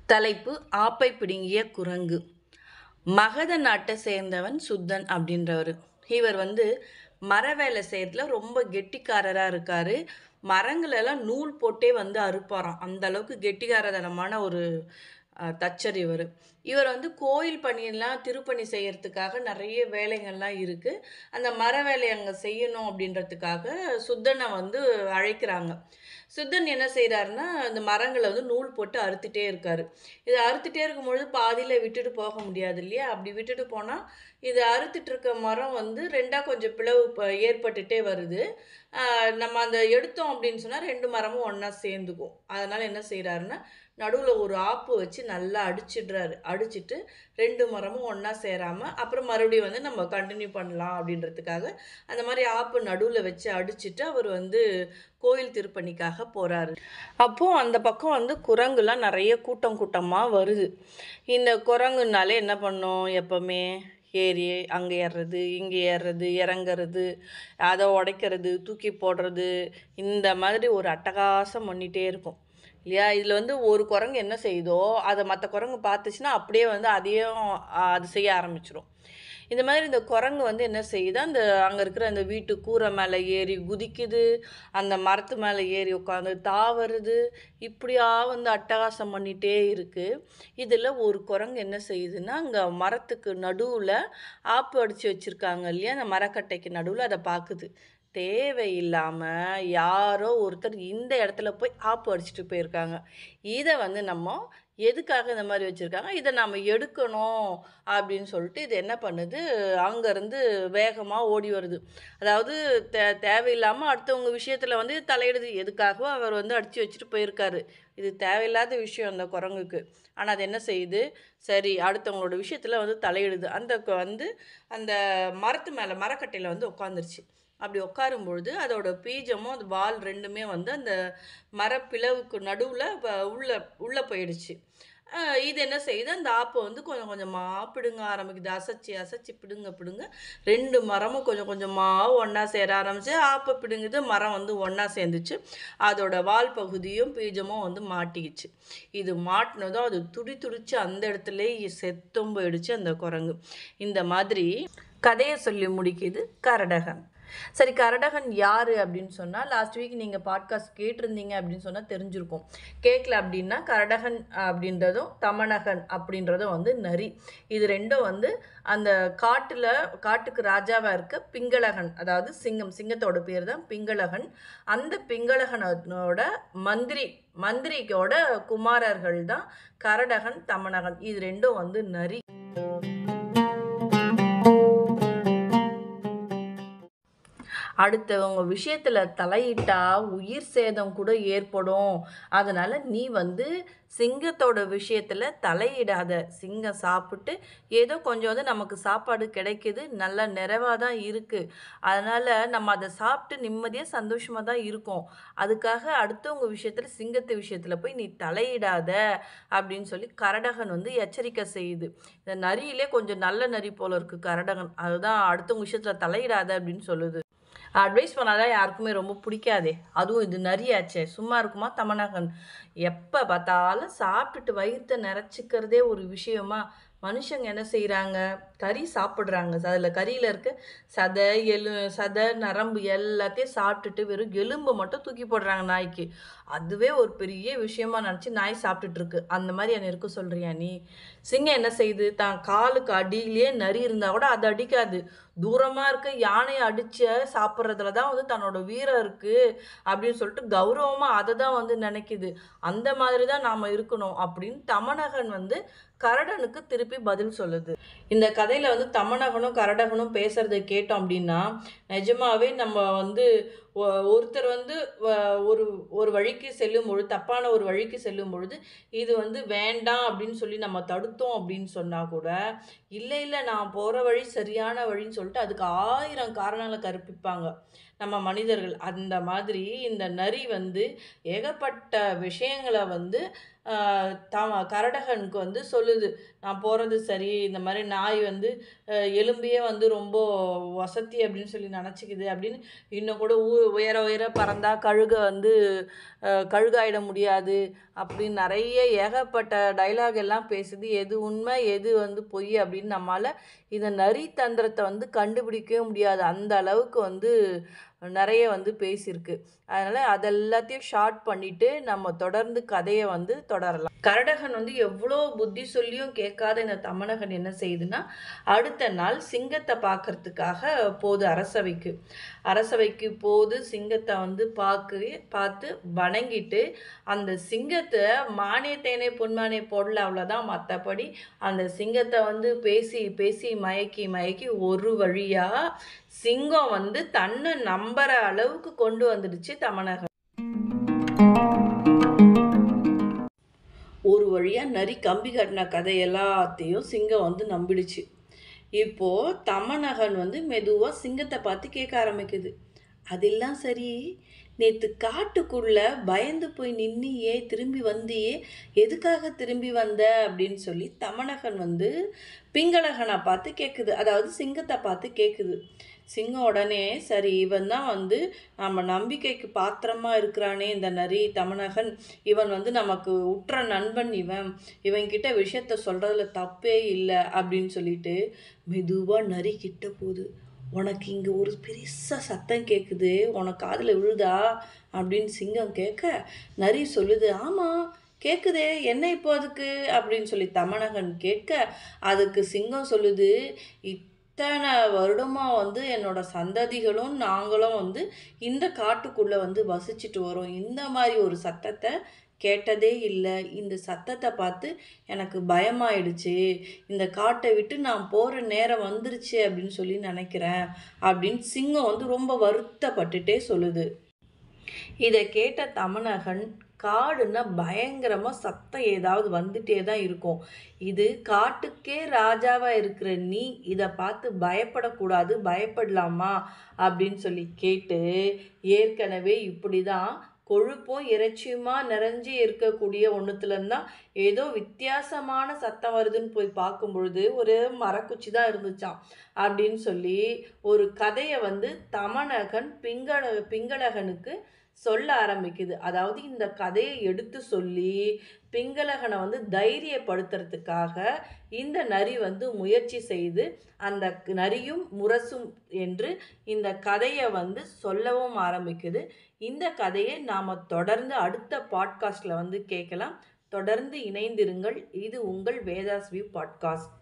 தலைப்பு ஆப்பை பிடுங்கிய குரங்கு மகத நாட்டை சேர்ந்தவன் சுத்தன் அப்படின்றவர் இவர் வந்து மர வேலை செய்யறதுல ரொம்ப கெட்டிக்காரராக இருக்கார் மரங்களெல்லாம் நூல் போட்டே வந்து அறுப்பாராம் அந்த அளவுக்கு கெட்டிக்காரதனமான ஒரு அஹ், தச்சர் இவர் இவர் வந்து கோயில் பணியெல்லாம் திருப்பணி செய்யறதுக்காக நிறைய வேலைகள்லாம் இருக்குது அந்த மர வேலையை அங்கே செய்யணும் அப்படின்றதுக்காக சுத்தனை வந்து அழைக்கிறாங்க சுத்தன் என்ன செய்கிறாருன்னா இந்த மரங்களை வந்து நூல் போட்டு அறுத்துட்டே இருக்காரு இதை அறுத்துட்டே இருக்கும்பொழுது பாதியில் விட்டுட்டு போக முடியாது இல்லையா அப்படி விட்டுட்டு போனால் இது அறுத்துட்டு இருக்க மரம் வந்து ரெண்டாக கொஞ்சம் பிளவு ப- ஏற்பட்டுட்டே வருது ஆஹ் நம்ம அந்த எடுத்தோம் அப்படின்னு சொன்னால் ரெண்டு மரமும் ஒன்றா சேர்ந்துக்கும் அதனால் என்ன செய்கிறாருன்னா நடுவில் ஒரு ஆப்பு வச்சு நல்லா அடிச்சிடுறாரு அடிச்சிட்டு ரெண்டு மரமும் ஒன்றா சேராமல் அப்புறம் மறுபடியும் வந்து நம்ம கண்டினியூ பண்ணலாம் அப்படின்றதுக்காக அந்த மாதிரி ஆப்பு நடுவில் வச்சு அடிச்சிட்டு அவர் வந்து கோயில் திருப்பணிக்காக போகிறாரு அப்போது அந்த பக்கம் வந்து குரங்குலாம் நிறைய கூட்டம் கூட்டமாக வருது இந்த குரங்குனாலே என்ன பண்ணும் எப்போவுமே ஏறி அங்கே ஏறுறது இங்கே ஏறுறது இறங்குறது அதை உடைக்கிறது தூக்கி போடுறது இந்த மாதிரி ஒரு அட்டகாசம் பண்ணிகிட்டே இருக்கும் இல்லையா இதில் வந்து ஒரு குரங்கு என்ன செய்யுதோ அதை மற்ற குரங்கு பார்த்துச்சுன்னா அப்படியே வந்து அதையும் ஆ, அது செய்ய ஆரம்பிச்சிடும் இந்த மாதிரி இந்த குரங்கு வந்து என்ன செய்யுது அந்த அங்கே இருக்கிற அந்த வீட்டு கூரை மேலே ஏறி குதிக்குது அந்த மரத்து மேலே ஏறி உட்காந்து தாவறது இப்படியா வந்து அட்டகாசம் பண்ணிகிட்டே இருக்குது இதில் ஒரு குரங்கு என்ன செய்யுதுன்னா அங்கே மரத்துக்கு நடுவில் ஆப்பு அடித்து வச்சுருக்காங்க இல்லையா அந்த மரக்கட்டைக்கு நடுவில் அதை பார்க்குது தேவையில்லாமல் யாரோ ஒருத்தர் இந்த இடத்துல போய் ஆப்பு அடிச்சிட்டு போயிருக்காங்க இதை வந்து நம்ம எதுக்காக இந்த மாதிரி வச்சுருக்காங்க இதை நம்ம எடுக்கணும் அப்படின்னு சொல்லிட்டு இது என்ன பண்ணுது அங்கேருந்து வேகமாக ஓடி வருது அதாவது தே தேவையில்லாமல் அடுத்தவங்க விஷயத்தில் வந்து தலையிடுது எதுக்காகவோ அவர் வந்து அடித்து வச்சுட்டு போயிருக்காரு இது தேவையில்லாத விஷயம் அந்த குரங்குக்கு ஆனால் அது என்ன செய்யுது சரி அடுத்தவங்களோட விஷயத்தில் வந்து தலையிடுது அந்த கு- வந்து அந்த மரத்து மேலே மரக்கட்டையில் வந்து உட்காந்துருச்சு அப்படி உட்காரும் பொழுது அதோட பீஜமும் அது வால் ரெண்டுமே வந்து அந்த மரப்பிளவுக்கு நடுவில் உள்ள உள்ளே போயிடுச்சு அஹ் இது என்ன செய்யுது அந்த ஆப்பை வந்து கொஞ்சம் கொஞ்சமாக பிடுங்க ஆரம்பிக்குது அசைச்சி அசைச்சி பிடுங்க பிடுங்க ரெண்டு மரமும் கொஞ்சம் கொஞ்சமாக ஒன்றா சேர ஆரம்பிச்சு ஆப்பை பிடுங்குது மரம் வந்து ஒன்றா சேர்ந்துச்சு அதோட வால் பகுதியும் பீஜமும் வந்து மாட்டிக்கிச்சு இது மாட்டினதும் அது துடி துடிச்சு அந்த இடத்துல செத்தும் போயிடுச்சு அந்த குரங்கு இந்த மாதிரி கதையை சொல்லி முடிக்குது கரடகன் சரி கரடகன் யார் அப்படின்னு சொன்னால் லாஸ்ட் வீக் நீங்கள் பாட்காஸ்ட் கேட்டிருந்தீங்க அப்படின்னு சொன்னால் தெரிஞ்சிருக்கும் கேட்கல அப்படின்னா கரடகன் அப்படின்றதும் தமனகன் அப்படின்றதும் வந்து நரி இது ரெண்டும் வந்து அந்த காட்டில் காட்டுக்கு ராஜாவாக இருக்க பிங்களகன் அதாவது சிங்கம் சிங்கத்தோட பேர் தான் பிங்களகன் அந்த பிங்களகனோட மந்திரி மந்திரிக்கோட குமாரர்கள் தான் கரடகன் தமனகன் இது ரெண்டும் வந்து நரி அடுத்தவங்க விஷயத்தில் தலையிட்டா உயிர் சேதம் கூட ஏற்படும் அதனால் நீ வந்து சிங்கத்தோட விஷயத்தில் தலையிடாத சிங்கம் சாப்பிட்டு ஏதோ கொஞ்சம் வந்து நமக்கு சாப்பாடு கிடைக்குது நல்ல நிறைவாக தான் இருக்குது அதனால் நம்ம அதை சாப்பிட்டு நிம்மதியாக சந்தோஷமாக தான் இருக்கோம் அதுக்காக அடுத்தவங்க விஷயத்தில் சிங்கத்து விஷயத்தில் போய் நீ தலையிடாத அப்படின்னு சொல்லி கரடகன் வந்து எச்சரிக்கை செய்யுது இந்த நரியிலே கொஞ்சம் நல்ல நரி போல இருக்குது கரடகன் அதுதான் அடுத்தவங்க விஷயத்தில் தலையிடாத அப்படின்னு சொல்லுது அட்வைஸ் பண்ணாதான் யாருக்குமே ரொம்ப பிடிக்காதே அதுவும் இது நரியாச்சே சும்மா இருக்குமா தமனகன் எப்போ பார்த்தாலும் சாப்பிட்டுட்டு வயிற்றை நிறைச்சிக்கிறதே ஒரு விஷயமா மனுஷங்க என்ன செய்கிறாங்க கறி சாப்பிட்றாங்க அதில் கறியில் இருக்க சதை எலு சதை நரம்பு எல்லாத்தையும் சாப்பிட்டுட்டு வெறும் எலும்பை மட்டும் தூக்கி போடுறாங்க நாய்க்கு அதுவே ஒரு பெரிய விஷயமா நினச்சி நாய் சாப்பிட்டுட்டு இருக்கு அந்த மாதிரி என்ன இருக்க சொல்றியா நீ சிங்கம் என்ன செய்யுது தான் காலுக்கு அடியிலேயே நரி இருந்தால் கூட அது அடிக்காது தூரமாக இருக்க யானையை அடிச்ச சாப்பிட்றதுல தான் வந்து தன்னோட வீரம் இருக்குது அப்படின்னு சொல்லிட்டு கௌரவமாக அதை தான் வந்து நினைக்குது அந்த மாதிரி தான் நாம் இருக்கணும் அப்படின்னு தமனகன் வந்து கரடனுக்கு திருப்பி பதில் சொல்லுது இந்த கதையில் வந்து தமனகனும் கரடகனும் பேசுறதை கேட்டோம் அப்படின்னா நிஜமாவே நம்ம வந்து ஒ- ஒருத்தர் வந்து வ- ஒரு ஒரு வழிக்கு செல்லும் பொழுது தப்பான ஒரு வழிக்கு செல்லும் பொழுது இது வந்து வேண்டாம் அப்படின்னு சொல்லி நம்ம தடுத்தோம் அப்படின்னு சொன்னால் கூட இல்லை இல்லை நான் போகிற வழி சரியான வழின்னு சொல்லிட்டு அதுக்கு ஆயிரம் காரணங்களை கற்பிப்பாங்க நம்ம மனிதர்கள் அந்த மாதிரி இந்த நரி வந்து ஏகப்பட்ட விஷயங்களை வந்து ஆஹ், தம கரடகனுக்கு வந்து சொல்லுது நான் போகிறது சரி இந்த மாதிரி நாய் வந்து அஹ், எலும்பையே வந்து ரொம்ப வசதி அப்படின்னு சொல்லி நினச்சிக்குது அப்படின்னு இன்னும் கூட ஊ உயர உயர பறந்தா கழுக வந்து அஹ், கழுகாயிட முடியாது அப்படின்னு நிறைய ஏகப்பட்ட டைலாக் எல்லாம் பேசுது எது உண்மை எது வந்து பொய் அப்படின்னு நம்மால் இதை நரி தந்திரத்தை வந்து கண்டுபிடிக்கவே முடியாது அந்த அளவுக்கு வந்து நிறைய வந்து பேசியிருக்கு அதனால் அதெல்லாத்தையும் ஷார்ட் பண்ணிட்டு நம்ம தொடர்ந்து கதையை வந்து தொடரலாம் கரடகன் வந்து எவ்வளோ புத்தி சொல்லியும் கேட்காத இந்த தமனகன் என்ன செய்யுதுன்னா அடுத்த நாள் சிங்கத்தை பார்க்கறதுக்காக போகுது அரசவைக்கு அரசவைக்கு போது சிங்கத்தை வந்து பார்க்கு பார்த்து வணங்கிட்டு அந்த சிங்கத்தை மானே தேனே பொன்மானே போடல அவ்வளோதான் மற்றபடி அந்த சிங்கத்தை வந்து பேசி பேசி மயக்கி மயக்கி ஒரு வழியாக சிங்கம் வந்து தன்னை நம்புற அளவுக்கு கொண்டு வந்துடுச்சு தமனகன் ஒரு வழியாக நரி கம்பி கட்டின கதை எல்லாத்தையும் சிங்கம் வந்து நம்பிடுச்சு இப்போ தமனகன் வந்து மெதுவாக சிங்கத்தை பார்த்து கேட்க ஆரம்பிக்குது அதெல்லாம் சரி நேற்று காட்டுக்குள்ள பயந்து போய் நின்னியே திரும்பி வந்தியே எதுக்காக திரும்பி வந்த அப்படின்னு சொல்லி தமனகன் வந்து பிங்களகனை பார்த்து கேட்குது அதாவது சிங்கத்தை பார்த்து கேட்குது சிங்கம் உடனே சரி இவன் தான் வந்து நம்ம நம்பிக்கைக்கு பாத்திரமா இருக்கிறானே இந்த நரி தமனகன் இவன் வந்து நமக்கு உற்ற நண்பன் இவன் இவன்கிட்ட விஷயத்த சொல்றதுல தப்பே இல்லை அப்படின்னு சொல்லிட்டு மெதுவாக நரி கிட்ட போகுது உனக்கு இங்கே ஒரு பெருசா சத்தம் கேட்குது உனக்கு காதில் விழுதா அப்படின்னு சிங்கம் கேட்க நரி சொல்லுது ஆமாம் கேட்குதே என்ன இப்போ அதுக்கு அப்படின்னு சொல்லி தமனகன் கேட்க அதுக்கு சிங்கம் சொல்லுது இத்தனை வருடமாக வந்து என்னோட சந்ததிகளும் நாங்களும் வந்து இந்த காட்டுக்குள்ளே வந்து வசிச்சுட்டு வரோம் இந்த மாதிரி ஒரு சத்தத்தை கேட்டதே இல்லை இந்த சத்தத்தை பார்த்து எனக்கு பயமாயிடுச்சு இந்த காட்டை விட்டு நான் போகிற நேரம் வந்துருச்சு அப்படின்னு சொல்லி நினைக்கிறேன் அப்படின்னு சிங்கம் வந்து ரொம்ப வருத்தப்பட்டுட்டே சொல்லுது இதை கேட்ட தமனகன் காடுன்னா பயங்கரமாக சத்தம் ஏதாவது வந்துட்டே தான் இருக்கும் இது காட்டுக்கே ராஜாவாக இருக்கிற நீ இதை பார்த்து பயப்படக்கூடாது பயப்படலாமா அப்படின்னு சொல்லி கேட்டு ஏற்கனவே இப்படி தான் கொழுப்பும் இறைச்சியுமா நிறைஞ்சி இருக்கக்கூடிய ஒன்றுத்துலேருந்து தான் ஏதோ வித்தியாசமான சத்தம் வருதுன்னு போய் பார்க்கும் பொழுது ஒரு மரக்குச்சி தான் இருந்துச்சாம் அப்படின்னு சொல்லி ஒரு கதையை வந்து தமனகன் பிங்கள பிங்களகனுக்கு சொல்ல ஆரம்பிக்குது அதாவது இந்த கதையை எடுத்து சொல்லி பிங்களகனை வந்து தைரியப்படுத்துறதுக்காக இந்த நரி வந்து முயற்சி செய்து அந்த நரியும் முரசும் என்று இந்த கதையை வந்து சொல்லவும் ஆரம்பிக்குது இந்த கதையை நாம் தொடர்ந்து அடுத்த பாட்காஸ்டில் வந்து கேட்கலாம் தொடர்ந்து இணைந்திருங்கள் இது உங்கள் வேதாஸ் வியூ பாட்காஸ்ட்